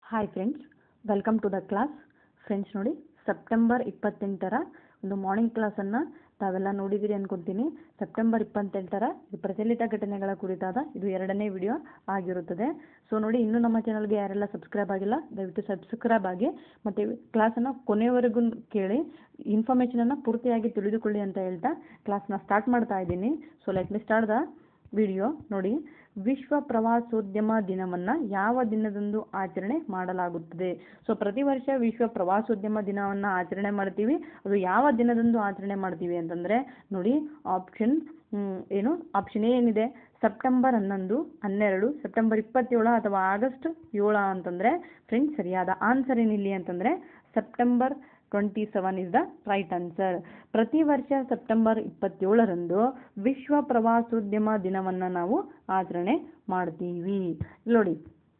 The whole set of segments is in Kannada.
hi friends welcome to the class friends ನೋಡಿ ಸೆಪ್ಟೆಂಬರ್ ಇಪ್ಪತ್ತೆಂಟರ ಒಂದು ಮಾರ್ನಿಂಗ್ ಕ್ಲಾಸನ್ನು ತಾವೆಲ್ಲ ನೋಡಿದ್ದೀರಿ ಅನ್ಕೊತೀನಿ ಸೆಪ್ಟೆಂಬರ್ ಇಪ್ಪತ್ತೆಂಟರ ಇದು ಪ್ರಚಲಿತ ಘಟನೆಗಳ ಕುರಿತಾದ ಇದು ಎರಡನೇ ವಿಡಿಯೋ ಆಗಿರುತ್ತದೆ ಸೊ ನೋಡಿ ಇನ್ನೂ ನಮ್ಮ ಚಾನಲ್ಗೆ ಯಾರೆಲ್ಲ ಸಬ್ಸ್ಕ್ರೈಬ್ ಆಗಿಲ್ಲ ದಯವಿಟ್ಟು ಸಬ್ಸ್ಕ್ರೈಬ್ ಆಗಿ ಮತ್ತು ಕ್ಲಾಸನ್ನು ಕೊನೆವರೆಗೂ ಕೇಳಿ ಇನ್ಫಾರ್ಮೇಷನನ್ನು ಪೂರ್ತಿಯಾಗಿ ತಿಳಿದುಕೊಳ್ಳಿ ಅಂತ ಹೇಳ್ತಾ ಕ್ಲಾಸ್ನ ಸ್ಟಾರ್ಟ್ ಮಾಡ್ತಾ ಇದ್ದೀನಿ so let me start the video ನೋಡಿ ವಿಶ್ವ ಪ್ರವಾಸೋದ್ಯಮ ದಿನವನ್ನು ಯಾವ ದಿನದಂದು ಆಚರಣೆ ಮಾಡಲಾಗುತ್ತದೆ ಸೊ ಪ್ರತಿ ವರ್ಷ ವಿಶ್ವ ಪ್ರವಾಸೋದ್ಯಮ ದಿನವನ್ನು ಆಚರಣೆ ಮಾಡ್ತೀವಿ ಅದು ಯಾವ ದಿನದಂದು ಆಚರಣೆ ಮಾಡ್ತೀವಿ ಅಂತಂದರೆ ನೋಡಿ ಆಪ್ಷನ್ ಏನು ಆಪ್ಷನ್ ಎ ಏನಿದೆ ಸೆಪ್ಟೆಂಬರ್ ಹನ್ನೊಂದು ಹನ್ನೆರಡು ಸೆಪ್ಟೆಂಬರ್ ಇಪ್ಪತ್ತೇಳು ಅಥವಾ ಆಗಸ್ಟ್ ಏಳು ಅಂತಂದರೆ ಫ್ರೆಂಡ್ಸ್ ಸರಿಯಾದ ಆನ್ಸರ್ ಏನಿಲ್ಲಿ ಅಂತಂದರೆ September twenty seven is the right answer ಪ್ರತಿ ವರ್ಷ ಸೆಪ್ಟೆಂಬರ್ ಇಪ್ಪತ್ತೇಳರಂದು ವಿಶ್ವ ಪ್ರವಾಸೋದ್ಯಮ ದಿನವನ್ನು ನಾವು ಆಚರಣೆ ಮಾಡ್ತೀವಿ ನೋಡಿ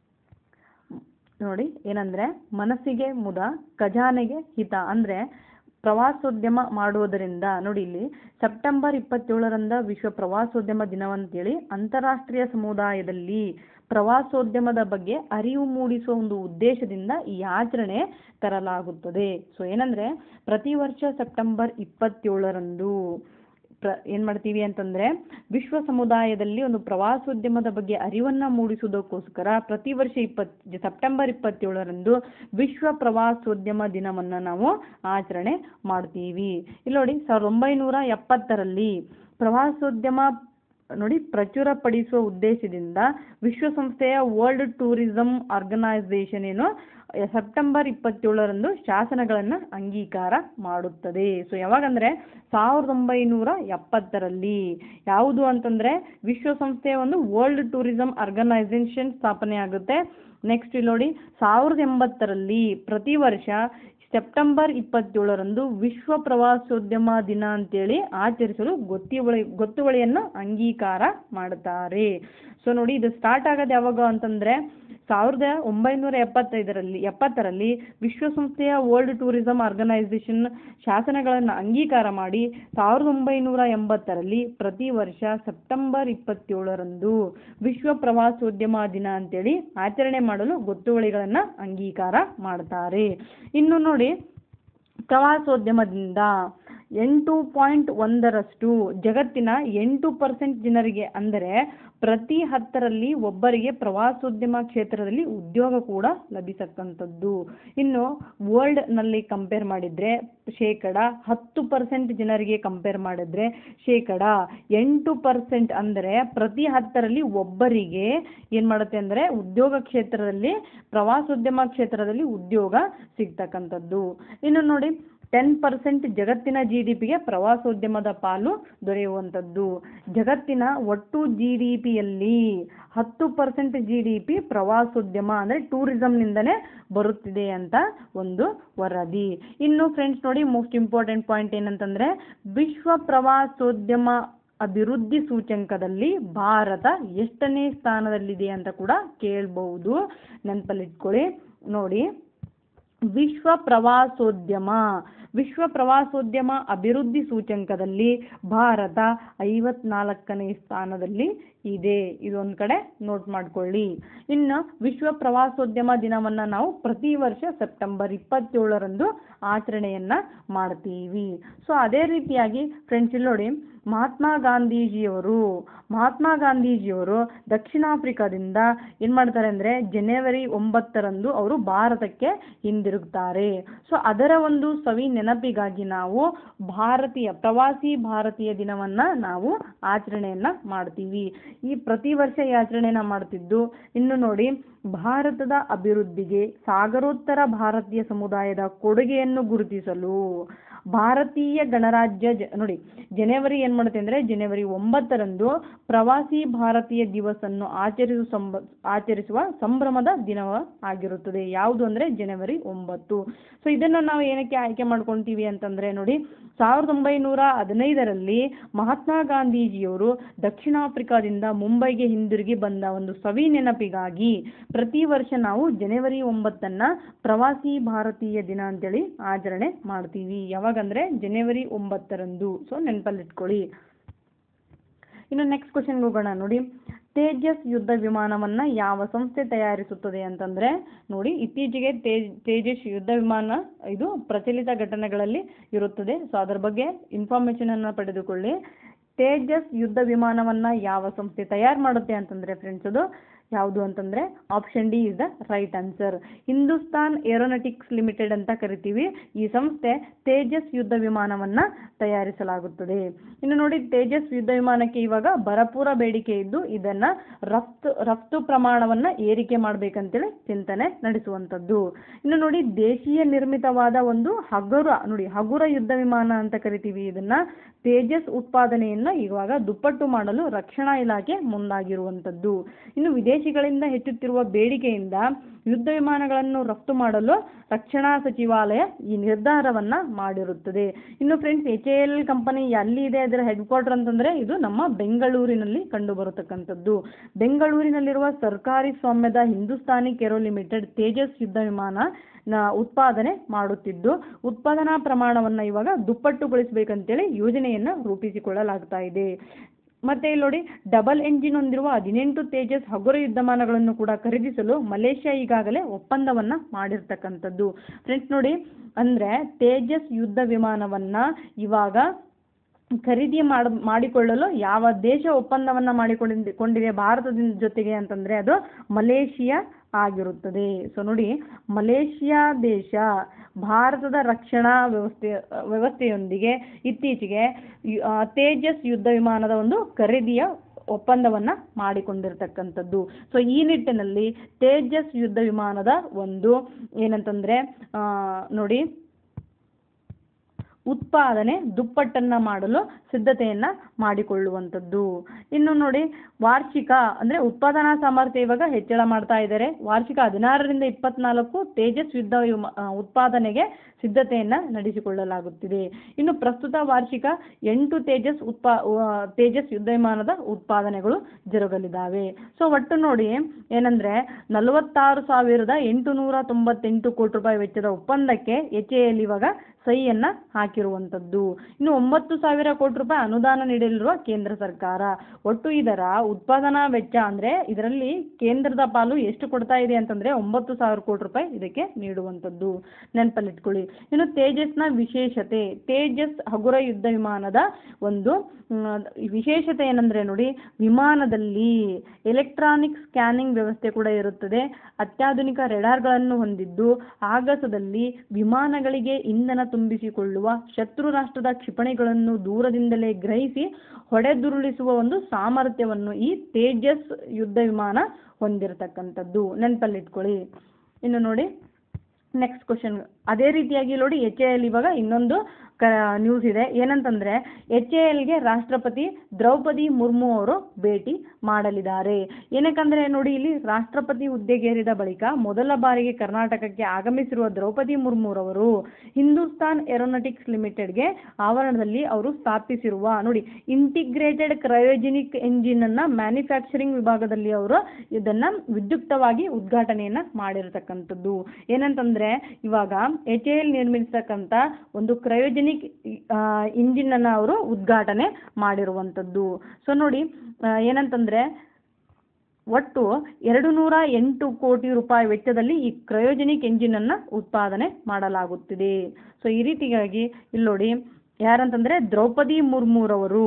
ನೋಡಿ ಏನಂದರೆ ಮನಸ್ಸಿಗೆ ಮುದ ಖಜಾನೆಗೆ ಹಿತ ಅಂದರೆ ಪ್ರವಾಸೋದ್ಯಮ ಮಾಡುವುದರಿಂದ ನೋಡಿ ಇಲ್ಲಿ ಸೆಪ್ಟೆಂಬರ್ ಇಪ್ಪತ್ತೇಳರಂದ ವಿಶ್ವ ಪ್ರವಾಸೋದ್ಯಮ ದಿನವಂತೇಳಿ ಅಂತಾರಾಷ್ಟ್ರೀಯ ಸಮುದಾಯದಲ್ಲಿ ಪ್ರವಾಸೋದ್ಯಮದ ಬಗ್ಗೆ ಅರಿವು ಮೂಡಿಸುವ ಒಂದು ಉದ್ದೇಶದಿಂದ ಈ ಆಚರಣೆ ತರಲಾಗುತ್ತದೆ ಸೊ ಏನಂದರೆ ಪ್ರತಿ ವರ್ಷ ಸೆಪ್ಟೆಂಬರ್ ಇಪ್ಪತ್ತೇಳರಂದು ಪ್ರ ಏನು ಮಾಡ್ತೀವಿ ಅಂತಂದರೆ ವಿಶ್ವ ಸಮುದಾಯದಲ್ಲಿ ಒಂದು ಪ್ರವಾಸೋದ್ಯಮದ ಬಗ್ಗೆ ಅರಿವನ್ನು ಮೂಡಿಸುವುದಕ್ಕೋಸ್ಕರ ಪ್ರತಿ ವರ್ಷ ಇಪ್ಪತ್ತು ಸೆಪ್ಟೆಂಬರ್ ಇಪ್ಪತ್ತೇಳರಂದು ವಿಶ್ವ ಪ್ರವಾಸೋದ್ಯಮ ದಿನವನ್ನು ನಾವು ಆಚರಣೆ ಮಾಡ್ತೀವಿ ಇಲ್ಲಿ ನೋಡಿ ಸಾವಿರದ ಒಂಬೈನೂರ ಎಪ್ಪತ್ತರಲ್ಲಿ ಪ್ರವಾಸೋದ್ಯಮ ನೋಡಿ ಪ್ರಚುರಪಡಿಸುವ ಉದ್ದೇಶದಿಂದ ವಿಶ್ವಸಂಸ್ಥೆಯ ವರ್ಲ್ಡ್ ಟೂರಿಸಂ ಆರ್ಗನೈಸೇಷನ್ ಏನು ಸೆಪ್ಟೆಂಬರ್ ಇಪ್ಪತ್ತೇಳರಂದು ಶಾಸನಗಳನ್ನು ಅಂಗೀಕಾರ ಮಾಡುತ್ತದೆ ಸೊ ಯಾವಾಗಂದರೆ ಸಾವಿರದ ಒಂಬೈನೂರ ಎಪ್ಪತ್ತರಲ್ಲಿ ಯಾವುದು ಅಂತಂದರೆ ವಿಶ್ವಸಂಸ್ಥೆಯ ಒಂದು ವರ್ಲ್ಡ್ ಟೂರಿಸಂ ಆರ್ಗನೈಸೇಷನ್ ಸ್ಥಾಪನೆ ಆಗುತ್ತೆ ನೆಕ್ಸ್ಟ್ ಇಲ್ಲಿ ನೋಡಿ ಸಾವಿರದ ಎಂಬತ್ತರಲ್ಲಿ ಪ್ರತಿ ವರ್ಷ ಸೆಪ್ಟೆಂಬರ್ ಇಪ್ಪತ್ತೇಳರಂದು ವಿಶ್ವ ಪ್ರವಾಸೋದ್ಯಮ ದಿನ ಅಂತೇಳಿ ಆಚರಿಸಲು ಗೊತ್ತಿವಳಿ ಗೊತ್ತುವಳಿಯನ್ನು ಅಂಗೀಕಾರ ಮಾಡುತ್ತಾರೆ ಸೊ ನೋಡಿ ಇದು ಸ್ಟಾರ್ಟ್ ಆಗೋದು ಯಾವಾಗ ಅಂತಂದರೆ ಸಾವಿರದ ಒಂಬೈನೂರ ಎಪ್ಪತ್ತೈದರಲ್ಲಿ ಎಪ್ಪತ್ತರಲ್ಲಿ ವಿಶ್ವಸಂಸ್ಥೆಯ ವರ್ಲ್ಡ್ ಟೂರಿಸಂ ಆರ್ಗನೈಸೇಷನ್ ಶಾಸನಗಳನ್ನು ಅಂಗೀಕಾರ ಮಾಡಿ ಸಾವಿರದ ಒಂಬೈನೂರ ಎಂಬತ್ತರಲ್ಲಿ ಪ್ರತಿ ವರ್ಷ ಸೆಪ್ಟೆಂಬರ್ ಇಪ್ಪತ್ತೇಳರಂದು ವಿಶ್ವ ಪ್ರವಾಸೋದ್ಯಮ ದಿನ ಅಂತೇಳಿ ಆಚರಣೆ ಮಾಡಲು ಗೊತ್ತುವಳಿಗಳನ್ನು ಅಂಗೀಕಾರ ಮಾಡ್ತಾರೆ ಇನ್ನು ನೋಡಿ ಪ್ರವಾಸೋದ್ಯಮದಿಂದ ಎಂಟು ಪಾಯಿಂಟ್ ಒಂದರಷ್ಟು ಜಗತ್ತಿನ ಎಂಟು ಪರ್ಸೆಂಟ್ ಜನರಿಗೆ ಅಂದರೆ ಪ್ರತಿ ಹತ್ತರಲ್ಲಿ ಒಬ್ಬರಿಗೆ ಪ್ರವಾಸೋದ್ಯಮ ಕ್ಷೇತ್ರದಲ್ಲಿ ಉದ್ಯೋಗ ಕೂಡ ಲಭಿಸಕ್ಕಂಥದ್ದು ಇನ್ನು ವರ್ಲ್ಡ್ನಲ್ಲಿ ಕಂಪೇರ್ ಮಾಡಿದರೆ ಶೇಕಡ ಹತ್ತು ಪರ್ಸೆಂಟ್ ಜನರಿಗೆ ಕಂಪೇರ್ ಮಾಡಿದ್ರೆ ಶೇಕಡ ಎಂಟು ಪರ್ಸೆಂಟ್ ಅಂದರೆ ಪ್ರತಿ ಹತ್ತರಲ್ಲಿ ಒಬ್ಬರಿಗೆ ಏನು ಮಾಡುತ್ತೆ ಅಂದರೆ ಉದ್ಯೋಗ ಕ್ಷೇತ್ರದಲ್ಲಿ ಪ್ರವಾಸೋದ್ಯಮ ಕ್ಷೇತ್ರದಲ್ಲಿ ಉದ್ಯೋಗ ಸಿಗ್ತಕ್ಕಂಥದ್ದು ಇನ್ನು ನೋಡಿ ಟೆನ್ ಪರ್ಸೆಂಟ್ ಜಗತ್ತಿನ ಜಿ ಡಿ ಪಿಗೆ ಪ್ರವಾಸೋದ್ಯಮದ ಪಾಲು ದೊರೆಯುವಂಥದ್ದು ಜಗತ್ತಿನ ಒಟ್ಟು ಜಿ ಡಿ ಪಿಯಲ್ಲಿ ಹತ್ತು ಪರ್ಸೆಂಟ್ ಜಿ ಡಿ ಪಿ ಪ್ರವಾಸೋದ್ಯಮ ಅಂದರೆ ಟೂರಿಸಂನಿಂದಲೇ ಬರುತ್ತಿದೆ ಅಂತ ಒಂದು ವರದಿ ಇನ್ನು ಫ್ರೆಂಡ್ಸ್ ನೋಡಿ ಮೋಸ್ಟ್ ಇಂಪಾರ್ಟೆಂಟ್ ಪಾಯಿಂಟ್ ಏನಂತಂದರೆ ವಿಶ್ವ ಪ್ರವಾಸೋದ್ಯಮ ಅಭಿವೃದ್ಧಿ ಸೂಚ್ಯಂಕದಲ್ಲಿ ಭಾರತ ಎಷ್ಟನೇ ಸ್ಥಾನದಲ್ಲಿದೆ ಅಂತ ಕೂಡ ಕೇಳಬಹುದು ನೆನಪಲ್ಲಿಟ್ಕೊಳ್ಳಿ ನೋಡಿ ವಿಶ್ವ ಪ್ರವಾಸೋದ್ಯಮ ವಿಶ್ವ ಪ್ರವಾಸೋದ್ಯಮ ಅಭಿವೃದ್ಧಿ ಸೂಚ್ಯಂಕದಲ್ಲಿ ಭಾರತ ಐವತ್ನಾಲ್ಕನೇ ಸ್ಥಾನದಲ್ಲಿ ಇದೆ ಇದೊಂದು ಕಡೆ ನೋಟ್ ಮಾಡ್ಕೊಳ್ಳಿ ಇನ್ನು ವಿಶ್ವ ಪ್ರವಾಸೋದ್ಯಮ ದಿನವನ್ನು ನಾವು ಪ್ರತಿ ವರ್ಷ ಸೆಪ್ಟೆಂಬರ್ ಇಪ್ಪತ್ತೇಳರಂದು ಆಚರಣೆಯನ್ನು ಮಾಡ್ತೀವಿ ಸೊ ಅದೇ ರೀತಿಯಾಗಿ ಫ್ರೆಂಡ್ಸ್ ಇಲ್ಲಿ ನೋಡಿ ಮಹಾತ್ಮ ಗಾಂಧೀಜಿಯವರು ಮಹಾತ್ಮ ಗಾಂಧೀಜಿಯವರು ದಕ್ಷಿಣ ಆಫ್ರಿಕಾದಿಂದ ಏನು ಮಾಡ್ತಾರೆ ಅಂದರೆ ಜನವರಿ ಒಂಬತ್ತರಂದು ಅವರು ಭಾರತಕ್ಕೆ ಹಿಂದಿರುಗ್ತಾರೆ ಸೊ ಅದರ ಒಂದು ಸವಿ ನೆನಪಿಗಾಗಿ ನಾವು ಭಾರತೀಯ ಪ್ರವಾಸಿ ಭಾರತೀಯ ದಿನವನ್ನು ನಾವು ಆಚರಣೆಯನ್ನು ಮಾಡ್ತೀವಿ ಈ ಪ್ರತಿ ವರ್ಷ ಈ ಆಚರಣೆನ ಮಾಡ್ತಿದ್ದು ಇನ್ನು ನೋಡಿ ಭಾರತದ ಅಭಿವೃದ್ಧಿಗೆ ಸಾಗರೋತ್ತರ ಭಾರತೀಯ ಸಮುದಾಯದ ಕೊಡುಗೆಯನ್ನು ಗುರುತಿಸಲು ಭಾರತೀಯ ಗಣರಾಜ್ಯ ಜ ನೋಡಿ ಜನವರಿ ಏನು ಮಾಡುತ್ತೆ ಅಂದರೆ ಜನವರಿ ಒಂಬತ್ತರಂದು ಪ್ರವಾಸಿ ಭಾರತೀಯ ದಿವಸನ್ನು ಆಚರಿಸುವ ಸಂಭ ಆಚರಿಸುವ ಸಂಭ್ರಮದ ದಿನ ಆಗಿರುತ್ತದೆ ಯಾವುದು ಅಂದರೆ ಜನವರಿ ಒಂಬತ್ತು ಸೊ ಇದನ್ನು ನಾವು ಏನಕ್ಕೆ ಆಯ್ಕೆ ಮಾಡ್ಕೊತೀವಿ ಅಂತಂದರೆ ನೋಡಿ ಸಾವಿರದ ಒಂಬೈನೂರ ಹದಿನೈದರಲ್ಲಿ ಮಹಾತ್ಮ ಗಾಂಧೀಜಿಯವರು ದಕ್ಷಿಣ ಆಫ್ರಿಕಾದಿಂದ ಮುಂಬೈಗೆ ಹಿಂದಿರುಗಿ ಬಂದ ಒಂದು ಸವಿ ನೆನಪಿಗಾಗಿ ಪ್ರತಿ ವರ್ಷ ನಾವು ಜನವರಿ ಒಂಬತ್ತನ್ನು ಪ್ರವಾಸಿ ಭಾರತೀಯ ದಿನ ಅಂತೇಳಿ ಆಚರಣೆ ಮಾಡ್ತೀವಿ ಯಾವಾಗಂದರೆ ಜನವರಿ ಒಂಬತ್ತರಂದು ಸೊ ನೆನಪಲ್ಲಿಟ್ಕೊಳ್ಳಿ ಇನ್ನು ನೆಕ್ಸ್ಟ್ ಕ್ವಶನ್ಗೆ ಹೋಗೋಣ ನೋಡಿ ತೇಜಸ್ ಯುದ್ಧ ವಿಮಾನವನ್ನ ಯಾವ ಸಂಸ್ಥೆ ತಯಾರಿಸುತ್ತದೆ ಅಂತಂದ್ರೆ ನೋಡಿ ಇತ್ತೀಚೆಗೆ ತೇಜ್ ತೇಜಸ್ ಯುದ್ಧ ವಿಮಾನ ಇದು ಪ್ರಚಲಿತ ಘಟನೆಗಳಲ್ಲಿ ಇರುತ್ತದೆ ಸೊ ಅದರ ಬಗ್ಗೆ ಇನ್ಫಾರ್ಮೇಶನ್ ಅನ್ನ ಪಡೆದುಕೊಳ್ಳಿ ತೇಜಸ್ ಯುದ್ಧ ವಿಮಾನವನ್ನ ಯಾವ ಸಂಸ್ಥೆ ತಯಾರು ಮಾಡುತ್ತೆ ಅಂತಂದ್ರೆ ಫ್ರೆಂಡ್ಸ್ ಅದು ಯಾವುದು ಅಂತಂದ್ರೆ option D is the right answer Hindustan Aeronautics Limited ಅಂತ ಕರಿತೀವಿ ಈ ಸಂಸ್ಥೆ ತೇಜಸ್ ಯುದ್ಧ ವಿಮಾನವನ್ನ ತಯಾರಿಸಲಾಗುತ್ತದೆ ಇನ್ನು ನೋಡಿ ತೇಜಸ್ ಯುದ್ಧ ವಿಮಾನಕ್ಕೆ ಇವಾಗ ಭರಪೂರ ಬೇಡಿಕೆ ಇದ್ದು ಇದನ್ನ ರಫ್ತು ರಫ್ತು ಪ್ರಮಾಣವನ್ನ ಏರಿಕೆ ಮಾಡ್ಬೇಕಂತೇಳಿ ಚಿಂತನೆ ನಡೆಸುವಂತದ್ದು ಇನ್ನು ನೋಡಿ ದೇಶೀಯ ನಿರ್ಮಿತವಾದ ಒಂದು ಹಗುರ ನೋಡಿ ಹಗುರ ಯುದ್ಧ ವಿಮಾನ ಅಂತ ಕರಿತೀವಿ ಇದನ್ನ ತೇಜಸ್ ಉತ್ಪಾದನೆಯನ್ನ ಇವಾಗ ದುಪ್ಪಟ್ಟು ಮಾಡಲು ರಕ್ಷಣಾ ಇಲಾಖೆ ಮುಂದಾಗಿರುವಂತದ್ದು ಇನ್ನು ವಿದೇಶಿಗಳಿಂದ ಹೆಚ್ಚುತ್ತಿರುವ ಬೇಡಿಕೆಯಿಂದ ಯುದ್ಧ ವಿಮಾನಗಳನ್ನು ರಫ್ತು ಮಾಡಲು ರಕ್ಷಣಾ ಸಚಿವಾಲಯ ಈ ನಿರ್ಧಾರವನ್ನ ಮಾಡಿರುತ್ತದೆ ಇನ್ನು friends H A L company ಎಲ್ಲಿ ಇದೆ ಅದರ ಹೆಡ್ ಕ್ವಾರ್ಟರ್ ಅಂತಂದ್ರೆ ಇದು ನಮ್ಮ ಬೆಂಗಳೂರಿನಲ್ಲಿ ಕಂಡು ಬರತಕ್ಕಂಥದ್ದು ಬೆಂಗಳೂರಿನಲ್ಲಿರುವ ಸರ್ಕಾರಿ ಸ್ವಾಮ್ಯದ ಹಿಂದೂಸ್ತಾನಿ ಕೆರೋ ಲಿಮಿಟೆಡ್ ತೇಜಸ್ ಯುದ್ಧ ವಿಮಾನ ನ ಉತ್ಪಾದನೆ ಮಾಡುತ್ತಿದ್ದು ಉತ್ಪಾದನಾ ಪ್ರಮಾಣವನ್ನ ಇವಾಗ ದುಪ್ಪಟ್ಟುಗೊಳಿಸಬೇಕಂತೇಳಿ ಯೋಜನೆಯನ್ನ ರೂಪಿಸಿಕೊಳ್ಳಲಾಗ್ತಾ ಇದೆ ಮತ್ತೆ ಇಲ್ಲಿ ನೋಡಿ ಡಬಲ್ ಎಂಜಿನ್ ಹೊಂದಿರುವ ಹದಿನೆಂಟು ತೇಜಸ್ ಹಗುರ ಯುದ್ಧಮಾನಗಳನ್ನು ಕೂಡ ಖರೀದಿಸಲು ಮಲೇಷ್ಯಾ ಈಗಾಗಲೇ ಒಪ್ಪಂದವನ್ನ ಮಾಡಿರ್ತಕ್ಕಂಥದ್ದು ಫ್ರೆಂಡ್ಸ್ ನೋಡಿ ಅಂದ್ರೆ ತೇಜಸ್ ಯುದ್ಧ ವಿಮಾನವನ್ನ ಇವಾಗ ಖರೀದಿ ಮಾಡ ಮಾಡಿಕೊಳ್ಳಲು ಯಾವ ದೇಶ ಒಪ್ಪಂದವನ್ನ ಮಾಡಿಕೊಂಡಿದೆ ಕೊಂಡಿದೆ ಭಾರತದ ಜೊತೆಗೆ ಅಂತಂದ್ರೆ ಅದು ಮಲೇಷಿಯಾ ಆಗಿರುತ್ತದೆ ಸೊ ನೋಡಿ ಮಲೇಷಿಯಾ ದೇಶ ಭಾರತದ ರಕ್ಷಣಾ ವ್ಯವಸ್ಥೆ ವ್ಯವಸ್ಥೆಯೊಂದಿಗೆ ಇತ್ತೀಚೆಗೆ ಯು- ಆ, ತೇಜಸ್ ಯುದ್ಧ ವಿಮಾನದ ಒಂದು ಖರೀದಿಯ ಒಪ್ಪಂದವನ್ನ ಮಾಡಿಕೊಂಡಿರ್ತಕ್ಕಂಥದ್ದು ಸೊ ಈ ನಿಟ್ಟಿನಲ್ಲಿ ತೇಜಸ್ ಯುದ್ಧ ವಿಮಾನದ ಒಂದು ಏನಂತಂದ್ರೆ ಆ, ನೋಡಿ ಉತ್ಪಾದನೆ ದುಪ್ಪಟ್ಟನ್ನ ಮಾಡಲು ಸಿದ್ಧತೆಯನ್ನ ಮಾಡಿಕೊಳ್ಳುವಂಥದ್ದು ಇನ್ನು ನೋಡಿ ವಾರ್ಷಿಕ ಅಂದ್ರೆ ಉತ್ಪಾದನಾ ಸಾಮರ್ಥ್ಯ ಇವಾಗ ಹೆಚ್ಚಳ ಮಾಡ್ತಾ ಇದ್ದಾರೆ ವಾರ್ಷಿಕ ಹದಿನಾರರಿಂದ ಇಪ್ಪತ್ನಾಲ್ಕು ತೇಜಸ್ ಯುದ್ಧ ವಿಮ- ಆ, ಉತ್ಪಾದನೆಗೆ ಸಿದ್ಧತೆಯನ್ನ ನಡೆಸಿಕೊಳ್ಳಲಾಗುತ್ತಿದೆ ಇನ್ನು ಪ್ರಸ್ತುತ ವಾರ್ಷಿಕ ಎಂಟು ತೇಜಸ್ ಉತ್ಪಾ ಆ, ತೇಜಸ್ ಯುದ್ಧ ವಿಮಾನದ ಉತ್ಪಾದನೆಗಳು ಜರುಗಲಿದ್ದಾವೆ ಸೊ ಒಟ್ಟು ನೋಡಿ ಏನಂದ್ರೆ ನಲವತ್ತಾರು ಸಾವಿರದ ಎಂಟುನೂರ ತೊಂಬತ್ತೆಂಟು ಕೋಟಿ ರೂಪಾಯಿ ವೆಚ್ಚದ ಒಪ್ಪಂದಕ್ಕೆ ಎಚ್ ಎ ಎಲ್ ಇವಾಗ ಸಹಿಯನ್ನ ಹಾಕಿರುವಂತದ್ದು ಇನ್ನು ಒಂಬತ್ತು ಸಾವಿರ ಕೋಟಿ ರೂಪಾಯಿ ಅನುದಾನ ನೀಡಲಿರುವ ಕೇಂದ್ರ ಸರ್ಕಾರ ಒಟ್ಟು ಇದರ ಉತ್ಪಾದನಾ ವೆಚ್ಚ ಅಂದ್ರೆ ಇದರಲ್ಲಿ ಕೇಂದ್ರದ ಪಾಲು ಎಷ್ಟು ಕೊಡ್ತಾ ಇದೆ ಅಂತಂದ್ರೆ ಒಂಬತ್ತು ಸಾವಿರ ಕೋಟಿ ರೂಪಾಯಿ ಇದಕ್ಕೆ ನೀಡುವಂತದ್ದು ನೆನಪಲ್ಲಿಟ್ಕೊಳ್ಳಿ ಇನ್ನು ತೇಜಸ್ನ ವಿಶೇಷತೆ ತೇಜಸ್ ಹಗುರ ಯುದ್ಧ ವಿಮಾನದ ಒಂದು ಮ್, ವಿಶೇಷತೆ ಏನಂದ್ರೆ ನೋಡಿ ವಿಮಾನದಲ್ಲಿ ಎಲೆಕ್ಟ್ರಾನಿಕ್ ಸ್ಕ್ಯಾನಿಂಗ್ ವ್ಯವಸ್ಥೆ ಕೂಡ ಇರುತ್ತದೆ ಅತ್ಯಾಧುನಿಕ ರೆಡಾರ್ಗಳನ್ನು ಹೊಂದಿದ್ದು ಆಗಸದಲ್ಲಿ ವಿಮಾನಗಳಿಗೆ ಇಂಧನ ತುಂಬಿಸಿಕೊಳ್ಳುವ ಶತ್ರು ರಾಷ್ಟ್ರದ ಕ್ಷಿಪಣಿಗಳನ್ನು ದೂರದಿಂದಲೇ ಗ್ರಹಿಸಿ ಹೊಡೆದುರುಳಿಸುವ ಒಂದು ಸಾಮರ್ಥ್ಯವನ್ನು ಈ ತೇಜಸ್ ಯುದ್ಧ ವಿಮಾನ ಹೊಂದಿರತಕ್ಕಂಥದ್ದು ನೆನಪಲ್ಲಿಟ್ಕೊಳ್ಳಿ ಇನ್ನು ನೋಡಿ ನೆಕ್ಸ್ಟ್ ಕ್ವಶನ್ ಅದೇ ರೀತಿಯಾಗಿ ನೋಡಿ ಎಚ್ ಎ ಎಲ್ ಇವಾಗ ಇನ್ನೊಂದು ಕ ನ್ಯೂಸ್ ಇದೆ ಏನಂತಂದ್ರೆ ಎಚ್ ಎ ಎಲ್ಗೆ ರಾಷ್ಟ್ರಪತಿ ದ್ರೌಪದಿ ಮುರ್ಮು ಅವರು ಭೇಟಿ ಮಾಡಲಿದ್ದಾರೆ ಏನಕ್ಕಂದ್ರೆ ನೋಡಿ ಇಲ್ಲಿ ರಾಷ್ಟ್ರಪತಿ ಹುದ್ದೆಗೇರಿದ ಬಳಿಕ ಮೊದಲ ಬಾರಿಗೆ ಕರ್ನಾಟಕಕ್ಕೆ ಆಗಮಿಸಿರುವ ದ್ರೌಪದಿ ಮುರ್ಮುರವರು ಹಿಂದೂಸ್ತಾನ್ ಏರೋನಾಟಿಕ್ಸ್ ಲಿಮಿಟೆಡ್ಗೆ ಆವರಣದಲ್ಲಿ ಅವರು ಸ್ಥಾಪಿಸಿರುವ ನೋಡಿ ಇಂಟಿಗ್ರೇಟೆಡ್ ಕ್ರಯೋಜೆನಿಕ್ ಎಂಜಿನ್ ಅನ್ನ ಮ್ಯಾನುಫ್ಯಾಕ್ಚರಿಂಗ್ ವಿಭಾಗದಲ್ಲಿ ಅವರು ಇದನ್ನ ವಿದ್ಯುಕ್ತವಾಗಿ ಉದ್ಘಾಟನೆಯನ್ನ ಮಾಡಿರತಕ್ಕಂಥದ್ದು ಏನಂತಂದ್ರೆ ಇವಾಗ ಎಚ್ ಎಲ್ ನಿರ್ಮಿಸತಕ್ಕಂಥ ಒಂದು ಕ್ರಯೋಜೆನಿಕ್ ಇಂಜಿನ್ ಅನ್ನ ಅವರು ಉದ್ಘಾಟನೆ ಮಾಡಿರುವಂಥದ್ದು ಸೊ ನೋಡಿ ಆ, ಏನಂತಂದ್ರೆ ಒಟ್ಟು ಎರಡು ನೂರ ಎಂಟು ಕೋಟಿ ರೂಪಾಯಿ ವೆಚ್ಚದಲ್ಲಿ ಈ ಕ್ರಯೋಜೆನಿಕ್ ಎಂಜಿನ್ ಅನ್ನ ಉತ್ಪಾದನೆ ಮಾಡಲಾಗುತ್ತಿದೆ ಸೊ ಈ ರೀತಿಯಾಗಿ ಇಲ್ಲಿ ನೋಡಿ ಯಾರಂತಂದ್ರೆ ದ್ರೌಪದಿ ಮುರ್ಮುರವರು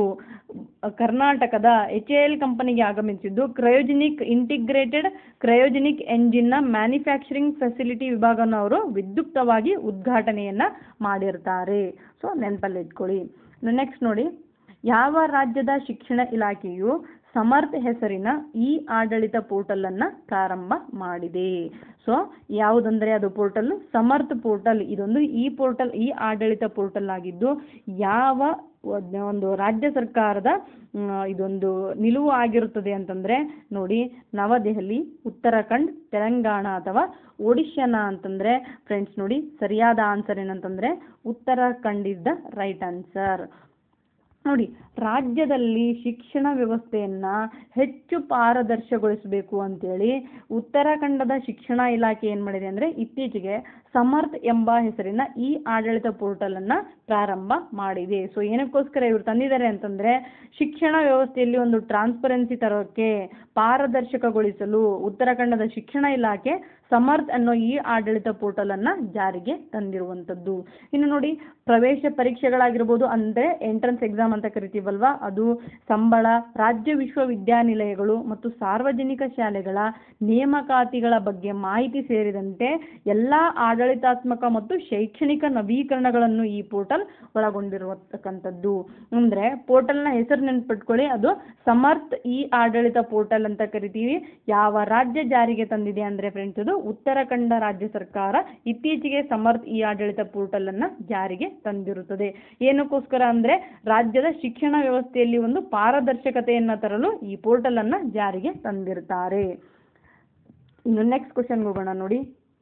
ಕರ್ನಾಟಕದ ಎಚ್ ಎ ಎಲ್ ಕಂಪನಿಗೆ ಆಗಮಿಸಿದ್ದು ಕ್ರಯೋಜೆನಿಕ್ ಇಂಟಿಗ್ರೇಟೆಡ್ ಕ್ರಯೋಜೆನಿಕ್ ಎಂಜಿನ್ನ ಮ್ಯಾನುಫ್ಯಾಕ್ಚರಿಂಗ್ ಫೆಸಿಲಿಟಿ ವಿಭಾಗವನ್ನು ಅವರು ವಿದ್ಯುಕ್ತವಾಗಿ ಉದ್ಘಾಟನೆಯನ್ನ ಮಾಡಿರ್ತಾರೆ ಸೊ ನೆನಪಲ್ಲಿ ಇಟ್ಕೊಳ್ಳಿ ನೆಕ್ಸ್ಟ್ ನೋಡಿ ಯಾವ ರಾಜ್ಯದ ಶಿಕ್ಷಣ ಇಲಾಖೆಯು ಸಮರ್ಥ್ ಹೆಸರಿನ ಇ ಆಡಳಿತ ಪೋರ್ಟಲ್ ಅನ್ನ ಪ್ರಾರಂಭ ಮಾಡಿದೆ ಸೊ ಯಾವುದಂದ್ರೆ ಅದು ಪೋರ್ಟಲ್ ಸಮರ್ಥ್ ಪೋರ್ಟಲ್ ಇದೊಂದು ಈ ಪೋರ್ಟಲ್ ಈ ಆಡಳಿತ ಪೋರ್ಟಲ್ ಆಗಿದ್ದು ಯಾವ ಒಂದ್- ಒಂದು ರಾಜ್ಯ ಸರ್ಕಾರದ ಮ್, ಇದೊಂದು ನಿಲುವು ಆಗಿರುತ್ತದೆ ಅಂತಂದ್ರೆ ನೋಡಿ ನವದೆಹಲಿ ಉತ್ತರಾಖಂಡ್ ತೆಲಂಗಾಣ ಅಥವಾ ಒಡಿಶಾನ ಅಂತಂದ್ರೆ ಫ್ರೆಂಡ್ಸ್ ನೋಡಿ ಸರಿಯಾದ ಆನ್ಸರ್ ಏನಂತಂದ್ರೆ Uttarakhand is the right answer ನೋಡಿ ರಾಜ್ಯದಲ್ಲಿ ಶಿಕ್ಷಣ ವ್ಯವಸ್ಥೆಯನ್ನ ಹೆಚ್ಚು ಪಾರದರ್ಶಗೊಳಿಸಬೇಕು ಅಂತೇಳಿ ಉತ್ತರಾಖಂಡದ ಶಿಕ್ಷಣ ಇಲಾಖೆ ಏನ್ ಮಾಡಿದೆ ಅಂದ್ರೆ ಇತ್ತೀಚೆಗೆ ಸಮರ್ಥ್ ಎಂಬ ಹೆಸರಿನ ಈ ಆಡಳಿತ ಪೋರ್ಟಲ್ ಅನ್ನ ಪ್ರಾರಂಭ ಮಾಡಿದೆ ಸೊ ಏನಕ್ಕೋಸ್ಕರ ಇವರು ತಂದಿದ್ದಾರೆ ಅಂತಂದ್ರೆ ಶಿಕ್ಷಣ ವ್ಯವಸ್ಥೆಯಲ್ಲಿ ಒಂದು ಟ್ರಾನ್ಸ್ಪರೆನ್ಸಿ ತರೋಕೆ ಪಾರದರ್ಶಕಗೊಳಿಸಲು ಉತ್ತರಾಖಂಡದ ಶಿಕ್ಷಣ ಇಲಾಖೆ ಸಮರ್ಥ್ ಅನ್ನೋ ಈ ಆಡಳಿತ ಪೋರ್ಟಲ್ ಅನ್ನ ಜಾರಿಗೆ ತಂದಿರುವಂತದ್ದು ಇನ್ನು ನೋಡಿ ಪ್ರವೇಶ ಪರೀಕ್ಷೆಗಳಾಗಿರ್ಬೋದು ಅಂದ್ರೆ ಎಂಟ್ರೆನ್ಸ್ ಎಕ್ಸಾಮ್ ಅಂತ ಕರಿತೀವಲ್ವಾ ಅದು ಸಂಬಳ ರಾಜ್ಯ ವಿಶ್ವವಿದ್ಯಾನಿಲಯಗಳು ಮತ್ತು ಸಾರ್ವಜನಿಕ ಶಾಲೆಗಳ ನೇಮಕಾತಿಗಳ ಬಗ್ಗೆ ಮಾಹಿತಿ ಸೇರಿದಂತೆ ಎಲ್ಲಾ ಆಡಳಿತಾತ್ಮಕ ಮತ್ತು ಶೈಕ್ಷಣಿಕ ನವೀಕರಣಗಳನ್ನು ಈ ಪೋರ್ಟಲ್ ಒಳಗೊಂಡಿರುವತಕ್ಕಂಥದ್ದು ಅಂದ್ರೆ ಪೋರ್ಟಲ್ನ ಹೆಸರು ನೆನ್ಪಿಟ್ಕೊಳ್ಳಿ ಅದು ಸಮರ್ಥ್ ಈ ಆಡಳಿತ ಪೋರ್ಟಲ್ ಅಂತ ಕರಿತೀವಿ ಯಾವ ರಾಜ್ಯ ಜಾರಿಗೆ ತಂದಿದೆ ಅಂದ್ರೆ ಫ್ರೆಂಡ್ಸ್ ಇದು ಉತ್ತರಾಖಂಡ ರಾಜ್ಯ ಸರ್ಕಾರ ಇತ್ತೀಚೆಗೆ ಸಮರ್ಥ್ ಈ ಆಡಳಿತ ಪೋರ್ಟಲ್ ಅನ್ನ ಜಾರಿಗೆ ತಂದಿರುತ್ತದೆ ಏನಕ್ಕೋಸ್ಕರ ಅಂದ್ರೆ ರಾಜ್ಯದ ಶಿಕ್ಷಣ ವ್ಯವಸ್ಥೆಯಲ್ಲಿ ಒಂದು ಪಾರದರ್ಶಕತೆಯನ್ನ ತರಲು ಈ ಪೋರ್ಟಲ್ ಅನ್ನ ಜಾರಿಗೆ ತಂದಿರ್ತಾರೆ ಇನ್ನು ನೆಕ್ಸ್ಟ್ ಕ್ವಶನ್ ಹೋಗೋಣ ನೋಡಿ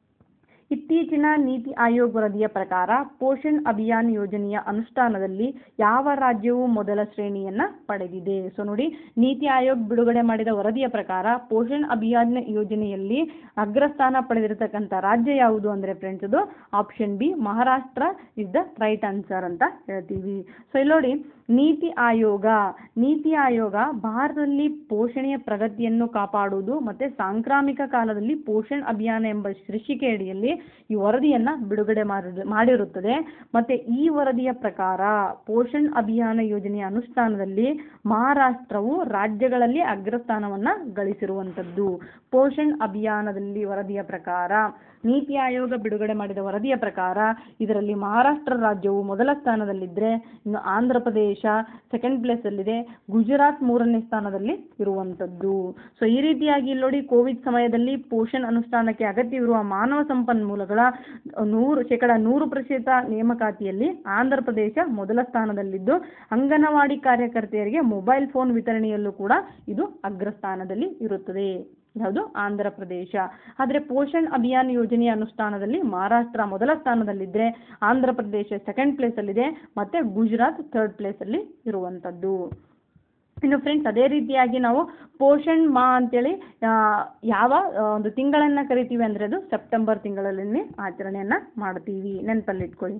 ಇತ್ತೀಚಿನ ನೀತಿ ಆಯೋಗ್ ವರದಿಯ ಪ್ರಕಾರ ಪೋಷಣ್ ಅಭಿಯಾನ್ ಯೋಜನೆಯ ಅನುಷ್ಠಾನದಲ್ಲಿ ಯಾವ ರಾಜ್ಯವು ಮೊದಲ ಶ್ರೇಣಿಯನ್ನ ಪಡೆದಿದೆ ಸೊ ನೋಡಿ ನೀತಿ ಆಯೋಗ್ ಬಿಡುಗಡೆ ಮಾಡಿದ ವರದಿಯ ಪ್ರಕಾರ ಪೋಷಣ್ ಅಭಿಯಾನ್ ಯೋಜನೆಯಲ್ಲಿ ಅಗ್ರಸ್ಥಾನ ಪಡೆದಿರತಕ್ಕಂಥ ರಾಜ್ಯ ಯಾವುದು ಅಂದ್ರೆ ಫ್ರೆಂಡ್ಸ್ ಇದು option B Maharashtra is the right answer ಅಂತ ಹೇಳ್ತೀವಿ ಸೊ ಇಲ್ಲಿ ನೋಡಿ ನೀತಿ ಆಯೋಗ ನೀತಿ ಆಯೋಗ ಭಾರತದಲ್ಲಿ ಪೋಷಣೆಯ ಪ್ರಗತಿಯನ್ನು ಕಾಪಾಡುವುದು ಮತ್ತೆ ಸಾಂಕ್ರಾಮಿಕ ಕಾಲದಲ್ಲಿ ಪೋಷಣ್ ಅಭಿಯಾನ ಎಂಬ ಶೀರ್ಷಿಕೆ ಅಡಿಯಲ್ಲಿ ಈ ವರದಿಯನ್ನ ಬಿಡುಗಡೆ ಮಾಡಿ ಮಾಡಿರುತ್ತದೆ ಮತ್ತೆ ಈ ವರದಿಯ ಪ್ರಕಾರ ಪೋಷಣ್ ಅಭಿಯಾನ ಯೋಜನೆಯ ಅನುಷ್ಠಾನದಲ್ಲಿ ಮಹಾರಾಷ್ಟ್ರವು ರಾಜ್ಯಗಳಲ್ಲಿ ಅಗ್ರಸ್ಥಾನವನ್ನ ಗಳಿಸಿರುವಂತದ್ದು ಪೋಷಣ್ ಅಭಿಯಾನದಲ್ಲಿ ವರದಿಯ ಪ್ರಕಾರ ನೀತಿ ಆಯೋಗ ಬಿಡುಗಡೆ ಮಾಡಿದ ವರದಿಯ ಪ್ರಕಾರ ಇದರಲ್ಲಿ ಮಹಾರಾಷ್ಟ್ರ ರಾಜ್ಯವು ಮೊದಲ ಸ್ಥಾನದಲ್ಲಿದ್ದರೆ ಇನ್ನು ಆಂಧ್ರ ಪ್ರದೇಶ ಸೆಕೆಂಡ್ ಪ್ಲೇಸ್ ಅಲ್ಲಿದೆ ಗುಜರಾತ್ ಮೂರನೇ ಸ್ಥಾನದಲ್ಲಿ ಇರುವಂತದ್ದು ಸೊ ಈ ರೀತಿಯಾಗಿ ಇಲ್ಲಿ ನೋಡಿ ಕೋವಿಡ್ ಸಮಯದಲ್ಲಿ ಪೋಷಣ್ ಅನುಷ್ಠಾನಕ್ಕೆ ಅಗತ್ಯವಿರುವ ಮಾನವ ಸಂಪನ್ಮೂಲಗಳ ನೂರು ಶೇಕಡ ನೂರು ಪ್ರತಿಶತ ನೇಮಕಾತಿಯಲ್ಲಿ ಆಂಧ್ರ ಪ್ರದೇಶ ಮೊದಲ ಸ್ಥಾನದಲ್ಲಿದ್ದು ಅಂಗನವಾಡಿ ಕಾರ್ಯಕರ್ತೆಯರಿಗೆ ಮೊಬೈಲ್ ಫೋನ್ ವಿತರಣೆಯಲ್ಲೂ ಕೂಡ ಇದು ಅಗ್ರಸ್ಥಾನದಲ್ಲಿ ಇರುತ್ತದೆ ಯಾವುದು ಆಂಧ್ರ ಪ್ರದೇಶ ಆದರೆ ಪೋಷಣ್ ಅಭಿಯಾನ್ ಯೋಜನೆಯ ಅನುಷ್ಠಾನದಲ್ಲಿ ಮಹಾರಾಷ್ಟ್ರ ಮೊದಲ ಸ್ಥಾನದಲ್ಲಿದ್ದರೆ ಆಂಧ್ರ ಪ್ರದೇಶ ಸೆಕೆಂಡ್ ಪ್ಲೇಸಲ್ಲಿದೆ ಮತ್ತೆ ಗುಜರಾತ್ ಥರ್ಡ್ ಪ್ಲೇಸಲ್ಲಿ ಇರುವಂಥದ್ದು ಇನ್ನು ಫ್ರೆಂಡ್ಸ್ ಅದೇ ರೀತಿಯಾಗಿ ನಾವು ಪೋಷಣ್ ಮಾ ಅಂತೇಳಿ ಆ, ಯಾವ ಆ, ಒಂದು ತಿಂಗಳನ್ನ ಕರಿತೀವಿ ಅಂದ್ರೆ ಅದು ಸೆಪ್ಟೆಂಬರ್ ತಿಂಗಳಲ್ಲಿ ಆಚರಣೆಯನ್ನ ಮಾಡ್ತೀವಿ ನೆನಪಲ್ಲಿಟ್ಕೊಳ್ಳಿ